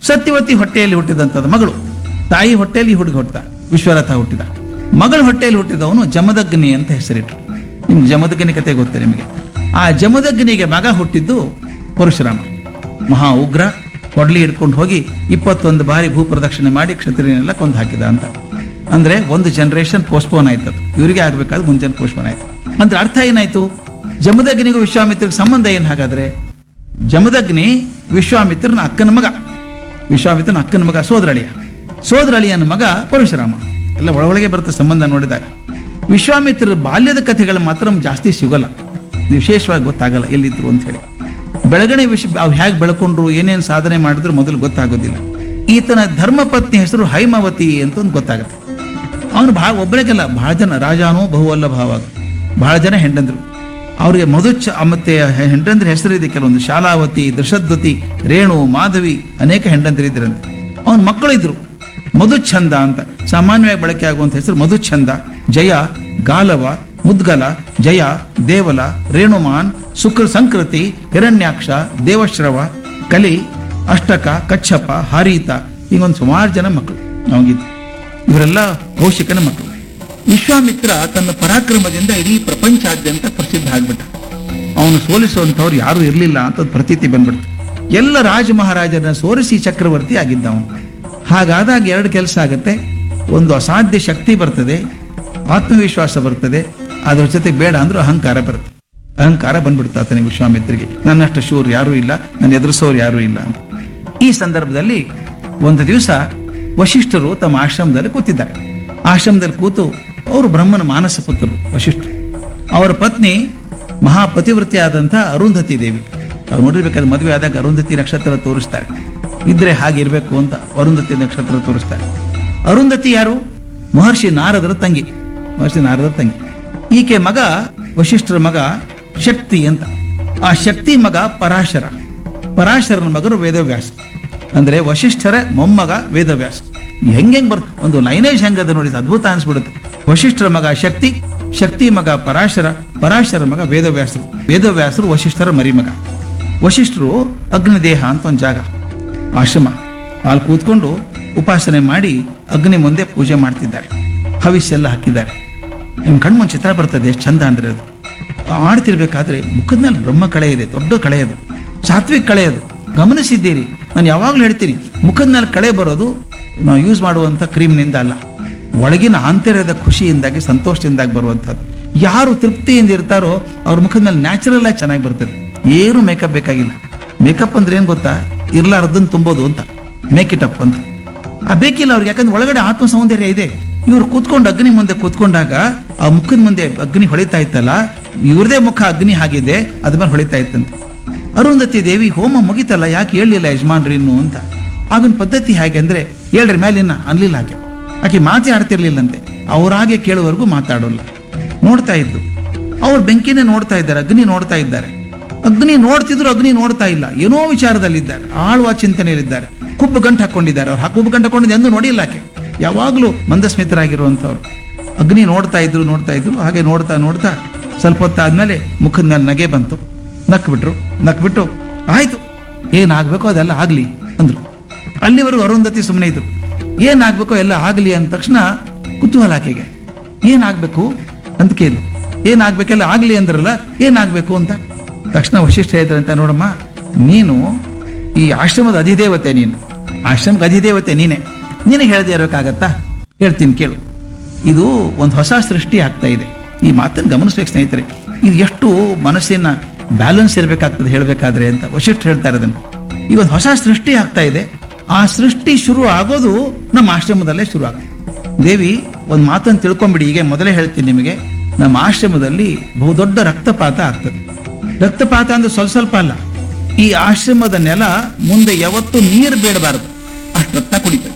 ಸತ್ಯವತಿ ಹೊಟ್ಟೆಯಲ್ಲಿ ಹುಟ್ಟಿದಂಥದ್ದು ಮಗಳು ತಾಯಿ ಹೊಟ್ಟೆಯಲ್ಲಿ ಈ ಹುಡುಗ ಹುಟ್ಟಿದ ವಿಶ್ವರಥ ಹುಟ್ಟಿದ ಮಗಳ ಹೊಟ್ಟೆಯಲ್ಲಿ ಹುಟ್ಟಿದವನು ಜಮದಗ್ನಿ ಅಂತ ಹೆಸರಿಟ್ಟರು ನಿಮ್ಗೆ ಜಮದಗ್ನಿ ಕತೆ ಗೊತ್ತೇ ನಿಮಗೆ ಆ ಜಮದಗ್ನಿಗೆ ಮಗ ಹುಟ್ಟಿದ್ದು ಪರಶುರಾಮ ಮಹಾ ಉಗ್ರ ಕೊಡ್ಲಿ ಹಿಡ್ಕೊಂಡು ಹೋಗಿ ಇಪ್ಪತ್ತೊಂದು ಬಾರಿ ಭೂ ಪ್ರದಕ್ಷಿಣೆ ಮಾಡಿ ಕ್ಷತ್ರಿಯನೆಲ್ಲ ಕೊಂದು ಹಾಕಿದ ಅಂತ ಅಂದ್ರೆ ಒಂದು ಜನರೇಷನ್ ಪೋಸ್ಟ್ಪೋನ್ ಆಯ್ತು ಅದು ಇವರಿಗೆ ಆಗ್ಬೇಕಾದ್ರೆ ಮುಂಚೆ ಪೋಸ್ಟ್ಪೋನ್ ಆಯ್ತು ಅಂದ್ರೆ ಅರ್ಥ ಏನಾಯ್ತು ಜಮದಗ್ನಿಗೂ ವಿಶ್ವಾಮಿತ್ರಗೆ ಸಂಬಂಧ ಏನ್ ಹಾಗಾದ್ರೆ ಜಮದಗ್ನಿ ವಿಶ್ವಾಮಿತ್ರನ ಅಕ್ಕನ ಮಗ ವಿಶ್ವಾಮಿತ್ರನ ಅಕ್ಕನ ಮಗ ಸೋದರಳಿಯ ಸೋದರಳಿಯನ ಮಗ ಪರಶುರಾಮ ಎಲ್ಲ ಒಳಗೊಳಗೆ ಬರುತ್ತೆ ಸಂಬಂಧ ನೋಡಿದಾಗ ವಿಶ್ವಾಮಿತ್ರರ ಬಾಲ್ಯದ ಕಥೆಗಳು ಮಾತ್ರ ನಮ್ಗೆ ಜಾಸ್ತಿ ಸಿಗಲ್ಲ ವಿಶೇಷವಾಗಿ ಗೊತ್ತಾಗಲ್ಲ ಎಲ್ಲಿದ್ರು ಅಂತ ಹೇಳಿ ಬೆಳಗಣೆ ವಿಷ ಅವ್ರು ಹೇಗೆ ಬೆಳ್ಕೊಂಡ್ರು ಏನೇನು ಸಾಧನೆ ಮಾಡಿದ್ರು ಮೊದಲು ಗೊತ್ತಾಗೋದಿಲ್ಲ ಈತನ ಧರ್ಮಪತ್ನಿ ಹೆಸರು ಹೈಮಾವತಿ ಅಂತ ಒಂದು ಗೊತ್ತಾಗುತ್ತೆ ಅವನು ಬಹಳ ಒಬ್ಬರಿಗೆಲ್ಲ ಬಹಳ ಜನ ರಾಜಾನೋ ಬಹುವಲ್ಲ ಭಾವ ಬಹಳ ಜನ ಹೆಂಡಂದ್ರು ಅವ್ರಿಗೆ ಮಧುಚ ಮತ್ತೆ ಹೆಂಡಂದ್ರ ಹೆಸರಿದೆ ಕೆಲವೊಂದು ಶಾಲಾವತಿ ದೃಷದ್ವತಿ ರೇಣು ಮಾಧವಿ ಅನೇಕ ಹೆಂಡಂದ್ರಿದ್ರಂತೆ ಅವನ ಮಕ್ಕಳು ಇದ್ರು ಮಧುಚ್ಛಂದ ಅಂತ ಸಾಮಾನ್ಯವಾಗಿ ಬಳಕೆ ಆಗುವಂತ ಹೆಸರು ಮಧುಚ್ಛಂದ ಜಯ ಗಾಲವ ಮುದ್ಗಲ ಜಯ ದೇವಲ ರೇಣುಮಾನ್ ಶುಕ್ರ ಸಂಕೃತಿ ಹಿರಣ್ಯಾಕ್ಷ ದೇವಶ್ರವ ಕಲಿ ಅಷ್ಟಕ ಕಚ್ಚಪ ಹಾರೀತ ಹೀಗೊಂದು ಸುಮಾರು ಜನ ಮಕ್ಕಳು ಅವನಿಗಿದ್ದು ಇವರೆಲ್ಲ ಕೌಶಿಕನ ಮಕ್ಕಳು ವಿಶ್ವಾಮಿತ್ರ ತನ್ನ ಪರಾಕ್ರಮದಿಂದ ಇಡೀ ಪ್ರಪಂಚಾದ್ಯಂತ ಪ್ರಸಿದ್ಧ ಆಗ್ಬಿಟ್ಟ ಅವನು ಸೋಲಿಸುವಂಥವ್ರು ಯಾರು ಇರಲಿಲ್ಲ ಅಂತ ಒಂದು ಪ್ರತೀತಿ ಬಂದ್ಬಿಡ್ತು ಎಲ್ಲ ರಾಜ ಮಹಾರಾಜರನ್ನ ಸೋರಿಸಿ ಚಕ್ರವರ್ತಿ ಆಗಿದ್ದ ಅವನು ಹಾಗಾದಾಗ ಎರಡು ಕೆಲಸ ಆಗುತ್ತೆ ಒಂದು ಅಸಾಧ್ಯ ಶಕ್ತಿ ಬರ್ತದೆ ಆತ್ಮವಿಶ್ವಾಸ ಬರ್ತದೆ ಅದ್ರ ಜೊತೆ ಬೇಡ ಅಂದ್ರೂ ಅಹಂಕಾರ ಬರುತ್ತೆ ಅಹಂಕಾರ ಬಂದ್ಬಿಡ್ತಾ ಆತನಿಗೆ ವಿಶ್ವಾಮಿತ್ರಿಗೆ ನನ್ನಷ್ಟು ಶೂರ್ ಯಾರೂ ಇಲ್ಲ ನನ್ನ ಎದುರಿಸೋರು ಯಾರೂ ಇಲ್ಲ ಅಂತ ಈ ಸಂದರ್ಭದಲ್ಲಿ ಒಂದು ದಿವಸ ವಶಿಷ್ಠರು ತಮ್ಮ ಆಶ್ರಮದಲ್ಲಿ ಕೂತಿದ್ದಾರೆ ಆಶ್ರಮದಲ್ಲಿ ಕೂತು ಅವರು ಬ್ರಹ್ಮನ ಮಾನಸ ಪುತ್ರರು ವಶಿಷ್ಠರು ಅವರ ಪತ್ನಿ ಮಹಾಪತಿವೃತ್ತಿ ಆದಂಥ ಅರುಂಧತಿ ದೇವಿ ಅವ್ರು ನೋಡಿರ್ಬೇಕಾದ್ರೆ ಮದುವೆ ಆದಾಗ ಅರುಂಧತಿ ನಕ್ಷತ್ರ ತೋರಿಸ್ತಾರೆ ಇದ್ರೆ ಹಾಗಿರ್ಬೇಕು ಅಂತ ಅರುಂಧತಿ ನಕ್ಷತ್ರ ತೋರಿಸ್ತಾರೆ ಅರುಂಧತಿ ಯಾರು ಮಹರ್ಷಿ ನಾರದರ ತಂಗಿ ಮಹರ್ಷಿ ನಾರದರ ತಂಗಿ ಈಕೆ ಮಗ ವಶಿಷ್ಠರ ಮಗ ಶಕ್ತಿ ಅಂತ ಆ ಶಕ್ತಿ ಮಗ ಪರಾಶರ ಪರಾಶರನ ಮಗನು ವೇದವ್ಯಾಸ ಅಂದ್ರೆ ವಶಿಷ್ಠರ ಮೊಮ್ಮಗ ವೇದವ್ಯಾಸ ಹೆಂಗೆಂಗ್ ಬರ್ತ ಒಂದು ಲೈನೇಜ್ ಹೆಂಗದ ನೋಡಿ ಇದು ಅದ್ಭುತ ಅನ್ಸ್ಬಿಡುತ್ತೆ ವಶಿಷ್ಠರ ಮಗ ಶಕ್ತಿ ಶಕ್ತಿ ಮಗ ಪರಾಶರ ಪರಾಶರ ಮಗ ವೇದವ್ಯಾಸರು ವೇದವ್ಯಾಸರು ವಶಿಷ್ಠರ ಮರಿಮಗ ವಶಿಷ್ಠರು ಅಗ್ನಿದೇಹ ಅಂತ ಒಂದು ಜಾಗ ಆಶ್ರಮ ಅಲ್ಲಿ ಕೂತ್ಕೊಂಡು ಉಪಾಸನೆ ಮಾಡಿ ಅಗ್ನಿ ಮುಂದೆ ಪೂಜೆ ಮಾಡ್ತಿದ್ದಾರೆ ಹವಿಸ್ಸೆಲ್ಲ ಹಾಕಿದ್ದಾರೆ ನಿಮ್ ಕಣ್ಮುಂದ್ ಚಿತ್ರ ಬರ್ತದೆ ಎಷ್ಟು ಚಂದ ಅಂದ್ರೆ ಅದು ಆಡ್ತಿರ್ಬೇಕಾದ್ರೆ ಮುಖದ ಮೇಲೆ ಬ್ರಹ್ಮ ಕಳೆ ಇದೆ ದೊಡ್ಡ ಕಳೆ ಅದು ಸಾತ್ವಿಕ್ ಕಳೆ ಅದು ಗಮನಿಸಿದ್ದೀರಿ ನಾನು ಯಾವಾಗಲೂ ಹೇಳ್ತೀನಿ ಮುಖದ ಮೇಲೆ ಕಳೆ ಬರೋದು ನಾವು ಯೂಸ್ ಮಾಡುವಂಥ ಕ್ರೀಮ್ನಿಂದ ಅಲ್ಲ ಒಳಗಿನ ಆಂತರ್ಯದ ಖುಷಿಯಿಂದಾಗಿ ಸಂತೋಷದಿಂದಾಗಿ ಬರುವಂಥದ್ದು ಯಾರು ತೃಪ್ತಿಯಿಂದ ಇರ್ತಾರೋ ಅವ್ರ ಮುಖದ ಮೇಲೆ ನ್ಯಾಚುರಲ್ ಆಗಿ ಚೆನ್ನಾಗಿ ಬರ್ತದೆ ಏನು ಮೇಕಪ್ ಬೇಕಾಗಿಲ್ಲ ಮೇಕಪ್ ಅಂದ್ರೆ ಏನ್ ಗೊತ್ತಾ ಇರ್ಲಾರ್ದನ್ನ ತುಂಬೋದು ಅಂತ ಮೇಕ್ ಇಟ್ ಅಪ್ ಅಂತ ಆ ಬೇಕಿಲ್ಲ ಅವ್ರಿಗೆ ಯಾಕಂದ್ರೆ ಒಳಗಡೆ ಆತ್ಮ ಸೌಂದರ್ಯ ಇದೆ ಇವ್ರು ಕೂತ್ಕೊಂಡು ಅಗ್ನಿ ಮುಂದೆ ಕೂತ್ಕೊಂಡಾಗ ಆ ಮುಖದ ಮುಂದೆ ಅಗ್ನಿ ಹೊಳಿತಾ ಇತ್ತಲ್ಲ ಇವ್ರದೇ ಮುಖ ಅಗ್ನಿ ಆಗಿದೆ ಅದ ಮೇಲೆ ಹೊಳಿತಾ ಇತ್ತಂತೆ ಅರುಂಧತಿ ದೇವಿ ಹೋಮ ಮುಗಿತಲ್ಲ ಯಾಕೆ ಹೇಳಲಿಲ್ಲ ಯಜಮಾನ್ರಿ ಇನ್ನು ಅಂತ ಆಗಿನ ಪದ್ಧತಿ ಹೇಗೆ ಅಂದ್ರೆ ಹೇಳ್ರಿ ಮೇಲೆ ಇನ್ನ ಅನ್ಲಿಲ್ಲ ಆಕೆ ಆಕೆ ಮಾತೇ ಆಡ್ತಿರ್ಲಿಲ್ಲಂತೆ ಅವ್ರಾಗೆ ಕೇಳುವವರೆಗೂ ಮಾತಾಡೋಲ್ಲ ನೋಡ್ತಾ ಇದ್ದು ಅವ್ರು ಬೆಂಕಿನೇ ನೋಡ್ತಾ ಇದ್ದಾರೆ ಅಗ್ನಿ ನೋಡ್ತಾ ಇದ್ದಾರೆ ಅಗ್ನಿ ನೋಡ್ತಿದ್ರು ಅಗ್ನಿ ನೋಡ್ತಾ ಇಲ್ಲ ಏನೋ ವಿಚಾರದಲ್ಲಿದ್ದಾರೆ ಆಳುವ ಚಿಂತನೆಯಲ್ಲಿದ್ದಾರೆ ಕುಬ್ಬು ಗಂಟು ಹಾಕೊಂಡಿದ್ದಾರೆ ಅವ್ರು ಕುಬ್ಬು ಗಂಟು ಹಾಕೊಂಡಿದ್ದು ಎಂದು ನೋಡಿಲ್ಲ ಆಕೆ ಯಾವಾಗಲೂ ಮಂದಸ್ಮಿತರಾಗಿರುವಂಥವ್ರು ಅಗ್ನಿ ನೋಡ್ತಾ ಇದ್ರು ನೋಡ್ತಾ ಇದ್ರು ಹಾಗೆ ನೋಡ್ತಾ ನೋಡ್ತಾ ಸ್ವಲ್ಪ ಹೊತ್ತಾದ್ಮೇಲೆ ಮುಖದ ಮೇಲೆ ನಗೆ ಬಂತು ನಕ್ಬಿಟ್ರು ನಕ್ಬಿಟ್ಟು ಆಯ್ತು ಏನಾಗ್ಬೇಕೋ ಅದೆಲ್ಲ ಆಗ್ಲಿ ಅಂದ್ರು ಅಲ್ಲಿವರೆಗೂ ಅರುಂಧತಿ ಸುಮ್ಮನೆ ಇದ್ರು ಏನಾಗ್ಬೇಕೋ ಎಲ್ಲ ಆಗ್ಲಿ ಅಂದ ತಕ್ಷಣ ಕುತೂಹಲ ಆಕೆಗೆ ಏನಾಗ್ಬೇಕು ಅಂತ ಕೇಳಿ ಏನಾಗ್ಬೇಕೆಲ್ಲ ಆಗ್ಲಿ ಅಂದ್ರಲ್ಲ ಏನಾಗ್ಬೇಕು ಅಂತ ತಕ್ಷಣ ವಶಿಷ್ಠ ಅಂತ ನೋಡಮ್ಮ ನೀನು ಈ ಆಶ್ರಮದ ಅಧಿದೇವತೆ ನೀನು ಆಶ್ರಮಕ್ಕೆ ಅಧಿದೇವತೆ ನೀನೆ ನೀನೇ ಹೇಳದೆ ಇರೋಕ್ಕಾಗತ್ತಾ ಹೇಳ್ತೀನಿ ಕೇಳು ಇದು ಒಂದು ಹೊಸ ಸೃಷ್ಟಿ ಆಗ್ತಾ ಇದೆ ಈ ಮಾತನ್ನು ಗಮನಿಸ್ಬೇಕು ಸ್ನೇಹಿತರೆ ಇದು ಎಷ್ಟು ಮನಸ್ಸಿನ ಬ್ಯಾಲೆನ್ಸ್ ಇರಬೇಕಾಗ್ತದೆ ಹೇಳಬೇಕಾದ್ರೆ ಅಂತ ವಶಿಷ್ಠ ಹೇಳ್ತಾ ಇರೋದನ್ನು ಈಗ ಒಂದು ಹೊಸ ಸೃಷ್ಟಿ ಆಗ್ತಾ ಇದೆ ಆ ಸೃಷ್ಟಿ ಶುರು ಆಗೋದು ನಮ್ಮ ಆಶ್ರಮದಲ್ಲೇ ಶುರು ಆಗ್ತದೆ ದೇವಿ ಒಂದು ಮಾತನ್ನು ತಿಳ್ಕೊಂಬಿಡಿ ಈಗ ಮೊದಲೇ ಹೇಳ್ತೀನಿ ನಿಮಗೆ ನಮ್ಮ ಆಶ್ರಮದಲ್ಲಿ ಬಹುದೊಡ್ಡ ರಕ್ತಪಾತ ಆಗ್ತದೆ ರಕ್ತಪಾತ ಅಂದ್ರೆ ಸ್ವಲ್ಪ ಸ್ವಲ್ಪ ಅಲ್ಲ ಈ ಆಶ್ರಮದ ನೆಲ ಮುಂದೆ ಯಾವತ್ತೂ ನೀರು ಬೇಡಬಾರದು ಅಷ್ಟು ರಕ್ತ ಕುಡಿತದೆ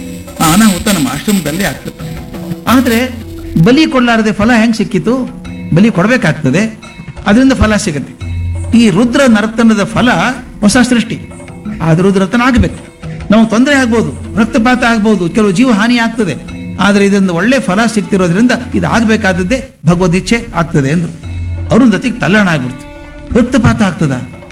ಆ ಅನಾಹುತ ನಮ್ಮ ಆಶ್ರಮದಲ್ಲಿ ಆಗ್ತದೆ ಆದ್ರೆ ಬಲಿ ಕೊಡ್ಲಾರದೆ ಫಲ ಹೆಂಗ್ ಸಿಕ್ಕಿತು ಬಲಿ ಕೊಡ್ಬೇಕಾಗ್ತದೆ ಅದರಿಂದ ಫಲ ಸಿಗುತ್ತೆ ಈ ರುದ್ರ ನರ್ತನದ ಫಲ ಹೊಸ ಸೃಷ್ಟಿ ಆದ್ರೆ ರುದ್ರತನ ಆಗಬೇಕು ನಾವು ತೊಂದರೆ ಆಗ್ಬೋದು ರಕ್ತಪಾತ ಆಗ್ಬೋದು ಕೆಲವು ಜೀವ ಹಾನಿ ಆಗ್ತದೆ ಆದ್ರೆ ಇದರಿಂದ ಒಳ್ಳೆ ಫಲ ಸಿಗ್ತಿರೋದ್ರಿಂದ ಇದು ಆಗ್ಬೇಕಾದದ್ದೇ ಭಗವದ್ ಇಚ್ಛೆ ಆಗ್ತದೆ ಅಂದ್ರು ಅರುಂಧತಿಗೆ ತಲ್ಲಣ ಆಗ್ಬಿಡ್ತು ರಕ್ತಪಾತ ಆಗ್ತದ